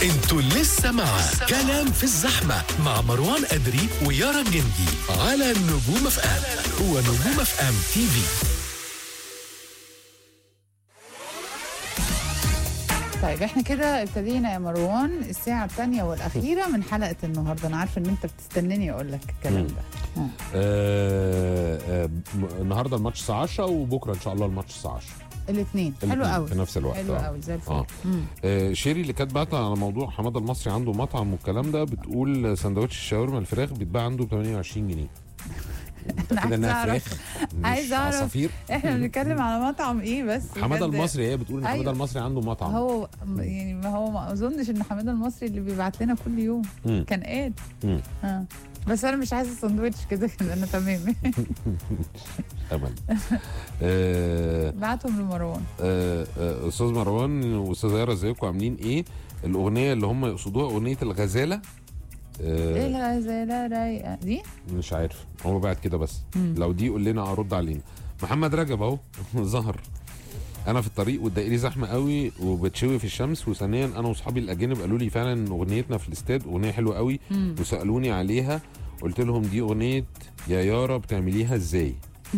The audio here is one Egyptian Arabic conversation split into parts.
انتوا لسه مع كلام في الزحمة مع مروان أدري ويارا جندي على نجوم اف ام ونجوم اف ام تي في طيب احنا كده ابتدينا يا مروان الساعة الثانية والأخيرة من حلقة النهاردة أنا عارفة إن أنت بتستناني أقول لك الكلام مم. ده آه. آه آه م- النهارده الماتش الساعه 10 وبكره ان شاء الله الماتش الساعه 10 الاثنين حلو الاتنين قوي في نفس الوقت حلو آه. قوي زي الفل آه. مم. آه شيري اللي كانت بعتها على موضوع حماده المصري عنده مطعم والكلام ده بتقول سندوتش الشاورما الفراخ بيتباع عنده ب 28 جنيه أنا كده انها عايزة أعرف فراخ مش عايزة أعرف عصافير احنا بنتكلم على مطعم إيه بس حماده بجد. المصري هي بتقول ان حماده أيوة. المصري عنده مطعم هو م- يعني ما هو ما اظنش ان حماده المصري اللي بيبعت لنا كل يوم مم. كان قال مم. اه بس انا مش عايزه سندوتش كده كده انا تمام امل آه بعتهم لمروان آه، آه، استاذ مروان واستاذ يارا ازيكم عاملين ايه الاغنيه اللي هم يقصدوها اغنيه الغزاله ايه آه الغزاله رايقه دي مش عارف هو بعد كده بس مم. لو دي قول لنا ارد علينا محمد رجب اهو ظهر انا في الطريق والدائري زحمه قوي وبتشوي في الشمس وثانيا انا واصحابي الاجانب قالوا لي فعلا ان اغنيتنا في الاستاد اغنيه حلوه قوي مم. وسالوني عليها قلت لهم دي اغنيه يا يارا بتعمليها ازاي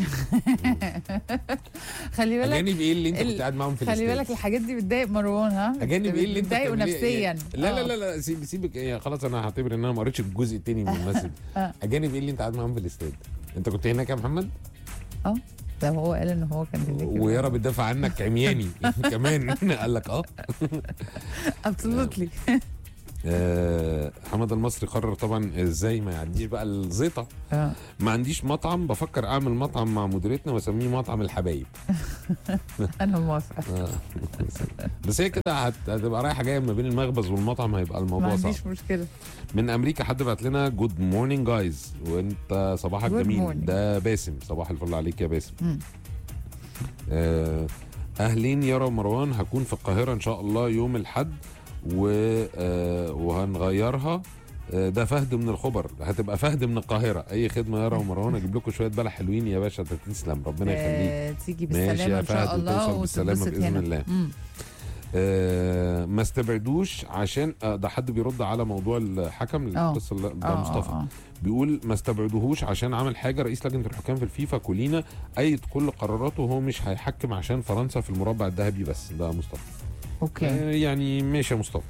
خلي بالك اجانب ايه اللي انت ال- كنت قاعد معاهم في خلي الاستاد بالك الحاجات دي بتضايق مروان ها اجانب ايه اللي انت بتضايقه بتعمليه؟ نفسيا لا لا آه. لا لا سيب سيبك يعني خلاص انا هعتبر ان انا ما قريتش الجزء الثاني من المسج آه. اجانب ايه اللي انت قاعد معاهم في الاستاد انت كنت هناك يا محمد اه ده هو قال ان هو كان هناك ويارا بتدافع عنك عمياني كمان قال لك اه ابسولوتلي آه، حمد المصري قرر طبعا ازاي ما يعديش بقى الزيطه اه ما عنديش مطعم بفكر اعمل مطعم مع مديرتنا واسميه مطعم الحبايب انا موافقه آه. بس هي كده هت- هتبقى رايحه جايه ما بين المخبز والمطعم هيبقى ما الموضوع صعب عنديش مشكله من امريكا حد بعت لنا جود مورنينج جايز وانت صباحك Good جميل morning. ده باسم صباح الفل عليك يا باسم مم. آه، اهلين يارا ومروان هكون في القاهره ان شاء الله يوم الاحد و آه، وهنغيرها آه، ده فهد من الخبر هتبقى فهد من القاهره اي خدمه يارا ومروان اجيب لكم شويه بلح حلوين يا باشا تسلم ربنا يخليك آه، تيجي ماشي بالسلامه يا ان فهد شاء الله وتوصل بالسلامة وتتبسط بإذن هنا. الله. مم. آه، ما استبعدوش عشان آه، ده حد بيرد على موضوع الحكم آه. القصه اللي- ده آه، مصطفى آه، آه. بيقول ما استبعدوهوش عشان عمل حاجه رئيس لجنه الحكام في الفيفا كولينا ايد كل قراراته وهو مش هيحكم عشان فرنسا في المربع الذهبي بس ده مصطفى اوكي آه يعني ماشي يا مصطفى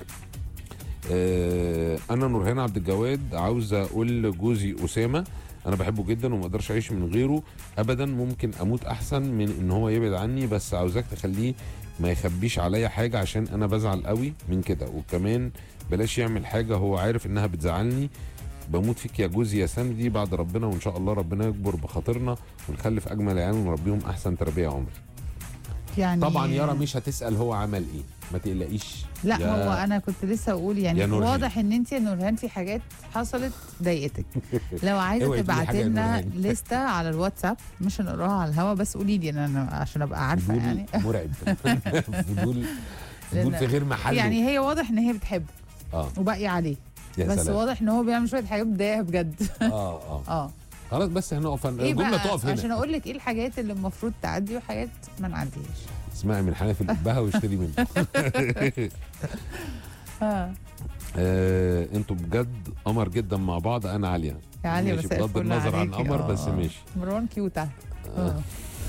آه انا نورهان عبد الجواد عاوز اقول لجوزي اسامه انا بحبه جدا وما اقدرش اعيش من غيره ابدا ممكن اموت احسن من ان هو يبعد عني بس عاوزاك تخليه ما يخبيش عليا حاجه عشان انا بزعل قوي من كده وكمان بلاش يعمل حاجه هو عارف انها بتزعلني بموت فيك يا جوزي يا سندي بعد ربنا وان شاء الله ربنا يكبر بخاطرنا ونخلف اجمل عيال ونربيهم احسن تربيه يا عمري يعني طبعا يارا مش هتسال هو عمل ايه ما تقلقيش لا يا- هو انا كنت لسه اقول يعني يا نورهان. واضح ان انت يا نورهان في حاجات حصلت ضايقتك لو عايزه اوعي تقولي تبعتي حاجة يا لنا نورهان. لسته على الواتساب مش هنقراها على الهوا بس قولي لي انا أنا عشان ابقى عارفه فضول يعني مرعب فضول فضول لأن- في غير محله يعني هي واضح ان هي بتحبه اه وباقيه عليه يا بس سلام واضح ان هو بيعمل شويه حاجات بتضايقها بجد اه اه اه خلاص بس هنقف ايه الجمله بقى تقف عشان هنا اقول لك ايه الحاجات اللي المفروض تعدي وحاجات ما نعديهاش اسمعي من حنفي الابهه واشتري منه اه آه انتوا بجد قمر جدا مع بعض انا عاليه يا علي ماشي، مساء بغض الفل النظر عن عليكي. قمر آه، بس آه. ماشي مروان كيوت آه. آه.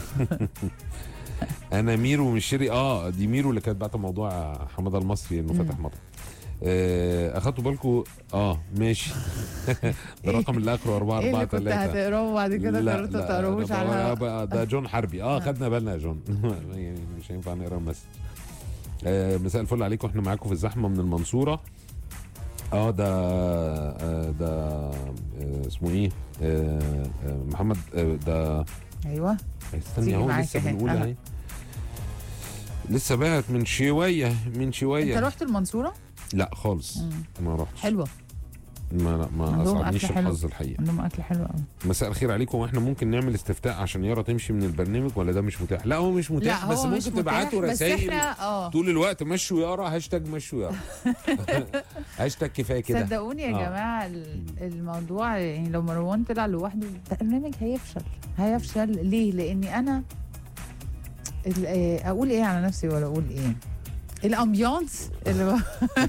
انا ميرو مش شيري اه دي ميرو اللي كانت بعت موضوع حماده المصري انه مم. فاتح مطعم آه اخدتوا بالكم اه ماشي ده رقم اللي اخره 4 ايه 4 اللي كنت 3 هتقراه وبعد كده لا، قررت لا، ما تقراهوش ده على بقى- الهوا؟ بقى ده جون حربي اه خدنا بالنا يا جون يعني مش هينفع نقرا المسج آه مساء الفل عليكم احنا معاكم في الزحمه من المنصوره اه ده آه ده آه اسمه ايه آه آه محمد آه ده ايوه استني تيجي اهو معاك لسه أهي. بنقول أها. اهي لسه باعت من شويه من شويه انت رحت المنصوره؟ لا خالص مم. ما رحتش حلوه ما لا ما عندهم اسعدنيش أكل حلو. الحظ الحقيقه عندهم اكل حلو قوي مساء الخير عليكم واحنا ممكن نعمل استفتاء عشان يارا تمشي من البرنامج ولا ده مش متاح لا هو مش متاح لا بس هو مش ممكن تبعتوا متاح، بس رسائل احنا اه طول الوقت مشوا يارا هاشتاج مشوا يارا هاشتاج كفايه كده صدقوني يا آه. جماعه ال- الموضوع يعني لو مروان طلع لوحده البرنامج هيفشل هيفشل ليه؟ لاني انا ال- آه، اقول ايه على نفسي ولا اقول ايه؟ الامبيانس اللي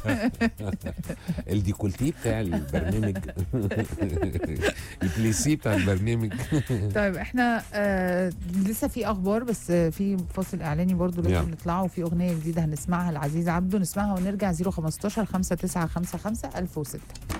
الديكولتي بتاع البرنامج البليسي بتاع البرنامج طيب احنا آه لسه في اخبار بس آه في فاصل اعلاني برضو لازم يلا. نطلعه وفي اغنيه جديده هنسمعها لعزيز عبده نسمعها ونرجع 015 5955 1006